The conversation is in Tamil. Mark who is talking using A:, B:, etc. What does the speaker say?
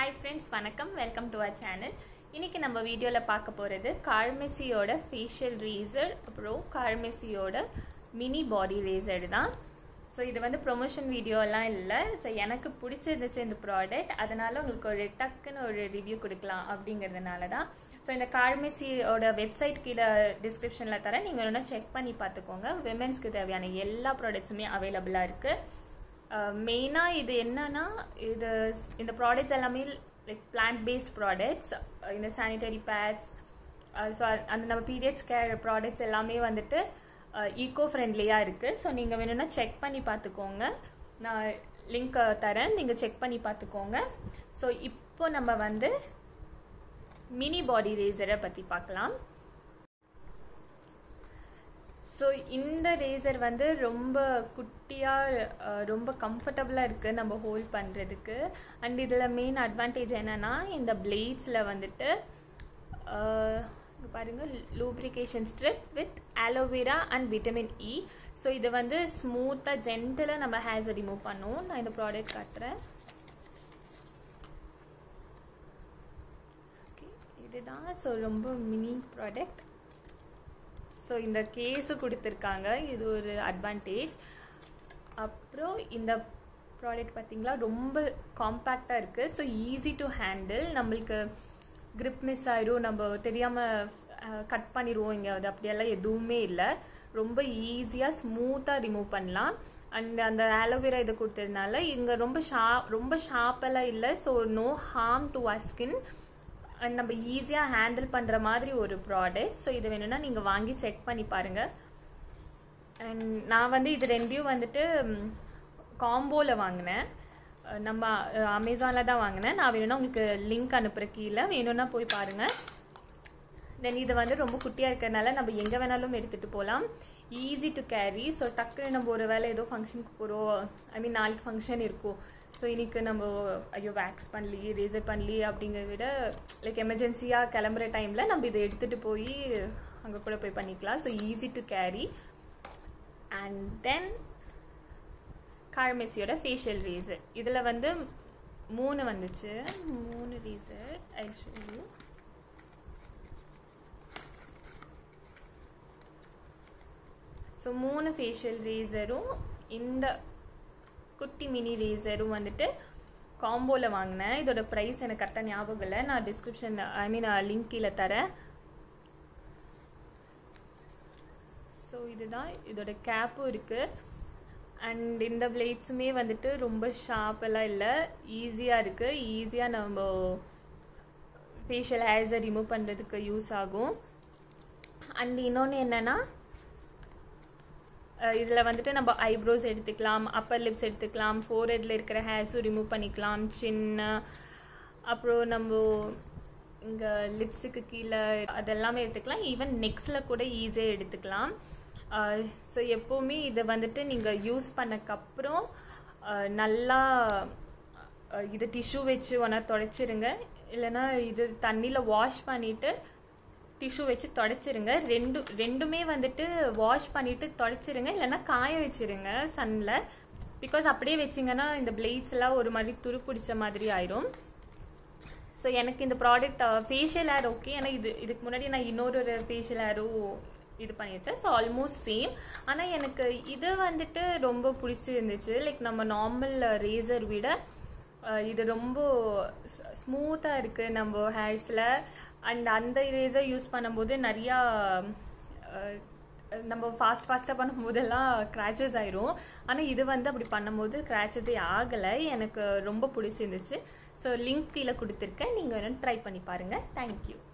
A: ஹாய் ஃப்ரெண்ட்ஸ் வணக்கம் வெல்கம் டு அவர் சேனல் இன்னைக்கு நம்ம வீடியோவில் பார்க்க போகிறது கார்மெசியோட ஃபேஷியல் ரேசர் அப்புறம் கார்மெசியோட மினி பாடி ரேசர் தான் ஸோ இது வந்து ப்ரொமோஷன் வீடியோலாம் இல்லை ஸோ எனக்கு பிடிச்சிருந்துச்சு இந்த ப்ராடக்ட் அதனால உங்களுக்கு ஒரு டக்குன்னு ஒரு ரிவ்யூ கொடுக்கலாம் அப்படிங்கிறதுனால தான் ஸோ இந்த கார்மெசியோட வெப்சைட் கீழே டிஸ்கிரிப்ஷனில் தரேன் நீங்கள் வேணால் செக் பண்ணி பார்த்துக்கோங்க விமென்ஸ்க்கு தேவையான எல்லா ப்ராடக்ட்ஸுமே அவைலபிளாக இருக்குது மெயினாக இது என்னன்னா இது இந்த ப்ராடக்ட்ஸ் எல்லாமே லைக் பிளான்ட் பேஸ்ட் ப்ராடக்ட்ஸ் இந்த சானிடரி பேட்ஸ் ஸோ அந்த நம்ம பீரியட்ஸ் கேர் ப்ராடக்ட்ஸ் எல்லாமே வந்துட்டு ஈகோ ஃப்ரெண்ட்லியாக இருக்குது ஸோ நீங்கள் வேணும்னா செக் பண்ணி பார்த்துக்கோங்க நான் லிங்க் தரேன் நீங்கள் செக் பண்ணி பார்த்துக்கோங்க ஸோ இப்போ நம்ம வந்து மினி பாடி ரேசரை பற்றி பார்க்கலாம் ஸோ இந்த ரேசர் வந்து ரொம்ப குட்டியாக ரொம்ப கம்ஃபர்டபுளாக இருக்குது நம்ம ஹோல்ட் பண்ணுறதுக்கு அண்ட் இதில் மெயின் அட்வான்டேஜ் என்னென்னா இந்த பிளேட்ஸில் வந்துட்டு இங்கே பாருங்கள் lubrication strip with aloe vera and vitamin E so இது வந்து ஸ்மூத்தாக ஜென்டலாக நம்ம ஹேர்ஸை ரிமூவ் பண்ணுவோம் நான் இந்த ப்ராடக்ட் காட்டுறேன் ஓகே இதுதான் ஸோ ரொம்ப மினி ப்ராடக்ட் ஸோ இந்த கேஸு கொடுத்துருக்காங்க இது ஒரு அட்வான்டேஜ் அப்புறம் இந்த ப்ராடக்ட் பார்த்திங்களா ரொம்ப காம்பேக்டாக இருக்குது ஸோ ஈஸி டு ஹேண்டில் நம்மளுக்கு க்ரிப் மிஸ் ஆயிரும் நம்ம தெரியாமல் கட் பண்ணிடுவோம் இங்கே அது அப்படியெல்லாம் எதுவுமே இல்லை ரொம்ப ஈஸியாக ஸ்மூத்தாக ரிமூவ் பண்ணலாம் அண்ட் அந்த ஆலோவேரா இது கொடுத்ததுனால இங்கே ரொம்ப ஷார்ப் ரொம்ப ஷார்ப்பெல்லாம் இல்லை so no harm to a skin and நம்ம ஈஸியாக ஹேண்டில் பண்ணுற மாதிரி ஒரு ப்ராடக்ட் ஸோ இது வேணும்னா நீங்கள் வாங்கி செக் பண்ணி பாருங்கள் அண்ட் நான் வந்து இது ரெண்டையும் வந்துட்டு காம்போவில் வாங்கினேன் நம்ம அமேசானில் தான் வாங்கினேன் நான் வேணும்னா உங்களுக்கு லிங்க் அனுப்புகிற கீழே வேணும்னா போய் பாருங்கள் தென் இது வந்து ரொம்ப குட்டியாக இருக்கிறதுனால நம்ம எங்கே வேணாலும் எடுத்துகிட்டு போகலாம் ஈஸி டு கேரி ஸோ டக்குன்னு நம்ம ஒரு வேலை ஏதோ ஃபங்க்ஷனுக்கு போகிறோம் ஐ மீன் நாளைக்கு ஃபங்க்ஷன் இருக்கும் ஸோ இன்னைக்கு நம்ம ஐயோ வேக்ஸ் பண்ணலி ரேசர் பண்ணலி அப்படிங்கிறத விட லைக் எமர்ஜென்சியாக கிளம்புற டைமில் நம்ம இதை எடுத்துகிட்டு போய் அங்கே கூட போய் பண்ணிக்கலாம் so easy to carry and then கார்மெசியோட ஃபேஷியல் ரேசர் இதில் வந்து மூணு வந்துச்சு மூணு razor I show you so மூணு ஃபேஷியல் ரேசரும் இந்த குட்டி மினி ரேசரும் வந்துட்டு காம்போவில் வாங்கினேன் இதோட ப்ரைஸ் எனக்கு கரெக்டாக ஞாபகம் இல்லை நான் டிஸ்கிரிப்ஷன் ஐ மீன் லிங்க் கீழே தரேன் ஸோ இதுதான் இதோட கேப்பும் இருக்குது அண்ட் இந்த பிளேட்ஸுமே வந்துட்டு ரொம்ப ஷார்ப்பெல்லாம் இல்லை ஈஸியாக இருக்குது ஈஸியாக நம்ம ஃபேஷியல் ஹேர்ஸை ரிமூவ் பண்ணுறதுக்கு யூஸ் ஆகும் அண்ட் இன்னொன்று என்னென்னா இதில் வந்துட்டு நம்ம ஐப்ரோஸ் எடுத்துக்கலாம் அப்பர் லிப்ஸ் எடுத்துக்கலாம் ஃபோர்ஹெட்டில் இருக்கிற ஹேர்ஸும் ரிமூவ் பண்ணிக்கலாம் சின்ன அப்புறம் நம்ம இங்கே லிப்ஸுக்கு கீழே அதெல்லாமே எடுத்துக்கலாம் ஈவன் நெக்ஸில் கூட ஈஸியாக எடுத்துக்கலாம் ஸோ எப்போவுமே இதை வந்துட்டு நீங்கள் யூஸ் பண்ணக்கப்புறம் நல்லா இது டிஷ்யூ வச்சு ஒன்றா தொடச்சிருங்க இல்லைன்னா இது தண்ணியில் வாஷ் பண்ணிவிட்டு டிஷ்யூ வச்சு தொடச்சிருங்க ரெண்டு ரெண்டுமே வந்துட்டு வாஷ் பண்ணிவிட்டு தொடச்சிருங்க இல்லைன்னா காய வச்சிருங்க சன்னில் பிகாஸ் அப்படியே வச்சிங்கன்னா இந்த பிளேட்ஸ் எல்லாம் ஒரு மாதிரி துரு பிடிச்ச மாதிரி ஆயிரும் ஸோ எனக்கு இந்த ப்ராடக்ட் ஃபேஷியல் ஹேர் ஓகே ஏன்னா இது இதுக்கு முன்னாடி நான் இன்னொரு ஒரு ஃபேஷியல் ஹேரும் இது பண்ணியிருக்கேன் ஸோ ஆல்மோஸ்ட் சேம் ஆனால் எனக்கு இது வந்துட்டு ரொம்ப பிடிச்சிருந்துச்சு லைக் நம்ம நார்மல் ரேசர் விட இது ரொம்ப ஸ்மூத்தாக இருக்குது நம்ம ஹேர்ஸில் அண்ட் அந்த ரேசர் யூஸ் பண்ணும்போது நிறையா நம்ம ஃபாஸ்ட் ஃபாஸ்ட்டாக பண்ணும்போதெல்லாம் க்ராச்சஸ் ஆயிரும் ஆனால் இது வந்து அப்படி பண்ணும்போது க்ராச்சஸே ஆகலை எனக்கு ரொம்ப பிடிச்சிருந்துச்சு ஸோ லிங்க் கீழே கொடுத்துருக்கேன் நீங்கள் வேணும் ட்ரை பண்ணி பாருங்கள் தேங்க்யூ